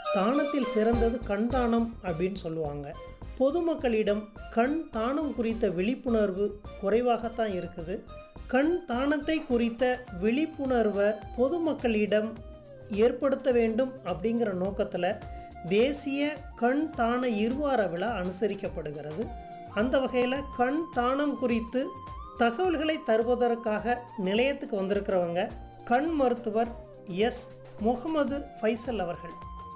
தானத்தில் சிறந்தது கண் தானம் அப்படின்னு சொல்லுவாங்க பொதுமக்களிடம் கண் தானம் குறித்த விழிப்புணர்வு குறைவாகத்தான் இருக்குது கண் தானத்தை குறித்த விழிப்புணர்வை பொதுமக்களிடம் ஏற்படுத்த வேண்டும் அப்படிங்கிற நோக்கத்தில் தேசிய கண் தான இருவார விழா அனுசரிக்கப்படுகிறது அந்த வகையில் கண் தானம் குறித்து தகவல்களை தருவதற்காக நிலையத்துக்கு வந்திருக்கிறவங்க கண் மருத்துவர் எஸ் முகமது ஃபைசல் அவர்கள்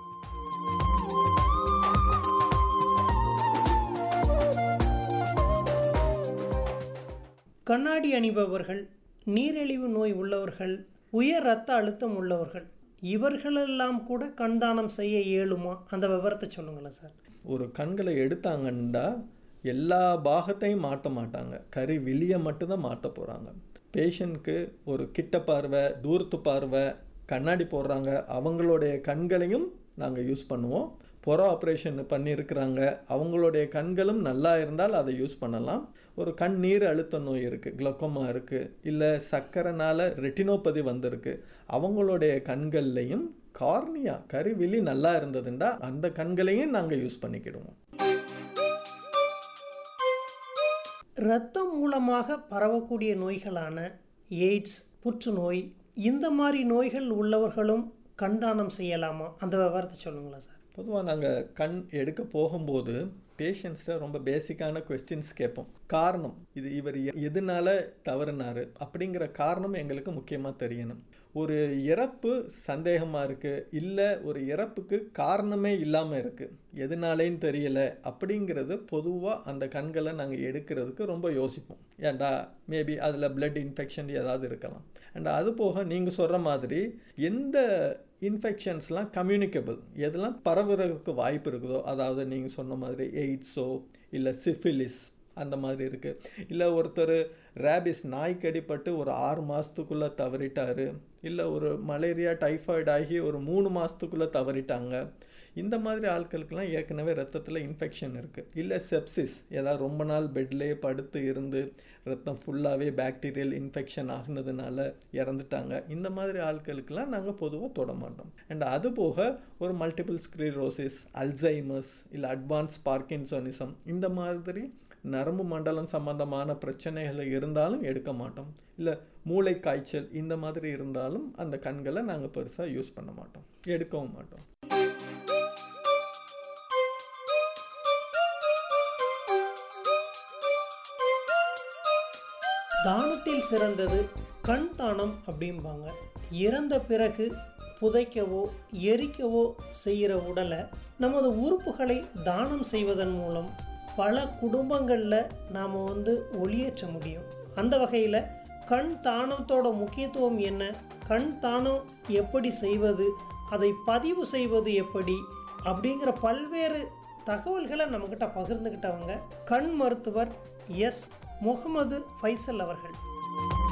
கண்ணாடி அணிபவர்கள் நீரிழிவு நோய் உள்ளவர்கள் உயர் இரத்த அழுத்தம் உள்ளவர்கள் இவர்களெல்லாம் கூட கண்தானம் செய்ய இயலுமா அந்த விவரத்தை சொல்லுங்களேன் சார் ஒரு கண்களை எடுத்தாங்கன்னா எல்லா பாகத்தையும் மாற்ற மாட்டாங்க கறி வெளியே மட்டும்தான் மாற்ற போகிறாங்க பேஷண்ட்க்கு ஒரு கிட்ட பார்வை தூரத்து பார்வை கண்ணாடி போடுறாங்க அவங்களுடைய கண்களையும் நாங்கள் யூஸ் பண்ணுவோம் புற ஆப்ரேஷன் பண்ணியிருக்கிறாங்க அவங்களுடைய கண்களும் நல்லா இருந்தால் அதை யூஸ் பண்ணலாம் ஒரு கண் நீர் அழுத்த நோய் இருக்குது குளோக்கோமா இருக்குது இல்லை சக்கரைனால ரெட்டினோபதி வந்திருக்கு அவங்களுடைய கண்கள்லையும் கார்னியா கருவிழி நல்லா இருந்ததுண்டா அந்த கண்களையும் நாங்கள் யூஸ் பண்ணிக்கிடுவோம் இரத்தம் மூலமாக பரவக்கூடிய நோய்களான எய்ட்ஸ் புற்றுநோய் இந்த மாதிரி நோய்கள் உள்ளவர்களும் கண்தானம் செய்யலாமா அந்த விவரத்தை சொல்லுங்களேன் சார் பொதுவாக நாங்கள் கண் எடுக்க போகும்போது பேஷண்ட்ஸ்ட ரொம்ப பேசிக்கான கொஸ்டின்ஸ் கேட்போம் காரணம் இது இவர் எ- எதனால தவறுனாரு அப்படிங்கிற காரணம் எங்களுக்கு முக்கியமாக தெரியணும் ஒரு இறப்பு சந்தேகமாக இருக்குது இல்லை ஒரு இறப்புக்கு காரணமே இல்லாமல் இருக்குது எதனாலேன்னு தெரியல அப்படிங்கிறது பொதுவாக அந்த கண்களை நாங்கள் எடுக்கிறதுக்கு ரொம்ப யோசிப்போம் ஏன்டா மேபி அதில் blood இன்ஃபெக்ஷன் ஏதாவது இருக்கலாம் அண்ட் அது போக நீங்கள் சொல்கிற மாதிரி எந்த இன்ஃபெக்ஷன்ஸ்லாம் கம்யூனிகபிள் எதெல்லாம் பரவுறதுக்கு வாய்ப்பு இருக்குதோ அதாவது நீங்கள் சொன்ன மாதிரி எய்ட்ஸோ இல்லை சிஃபிலிஸ் அந்த மாதிரி இருக்குது இல்லை ஒருத்தர் ரேபிஸ் நாய் கடிப்பட்டு ஒரு ஆறு மாதத்துக்குள்ளே தவறிட்டாரு இல்லை ஒரு மலேரியா டைஃபாய்டு ஆகி ஒரு மூணு மாதத்துக்குள்ளே தவறிட்டாங்க இந்த மாதிரி ஆட்களுக்கெல்லாம் ஏற்கனவே ரத்தத்தில் இன்ஃபெக்ஷன் இருக்குது இல்லை செப்சிஸ் ஏதாவது ரொம்ப நாள் பெட்லேயே படுத்து இருந்து ரத்தம் ஃபுல்லாகவே பாக்டீரியல் இன்ஃபெக்ஷன் ஆகுனதுனால இறந்துட்டாங்க இந்த மாதிரி ஆட்களுக்கெல்லாம் நாங்கள் பொதுவாக தொட மாட்டோம் அண்ட் அது போக ஒரு மல்டிபிள் ஸ்க்ரீரோசிஸ் அல்சைமஸ் இல்லை அட்வான்ஸ் பார்க்கின்சோனிசம் இந்த மாதிரி நரம்பு மண்டலம் சம்பந்தமான பிரச்சனைகள் இருந்தாலும் எடுக்க மாட்டோம் இல்லை மூளை காய்ச்சல் இந்த மாதிரி இருந்தாலும் அந்த கண்களை நாங்கள் பெருசாக யூஸ் பண்ண மாட்டோம் எடுக்கவும் மாட்டோம் தானத்தில் சிறந்தது கண் தானம் அப்படிம்பாங்க இறந்த பிறகு புதைக்கவோ எரிக்கவோ செய்கிற உடலை நமது உறுப்புகளை தானம் செய்வதன் மூலம் பல குடும்பங்களில் நாம் வந்து ஒளியேற்ற முடியும் அந்த வகையில் கண் தானத்தோட முக்கியத்துவம் என்ன கண் தானம் எப்படி செய்வது அதை பதிவு செய்வது எப்படி அப்படிங்கிற பல்வேறு தகவல்களை நம்மக்கிட்ட பகிர்ந்துக்கிட்டவங்க கண் மருத்துவர் எஸ் முகமது ஃபைசல் அவர்கள்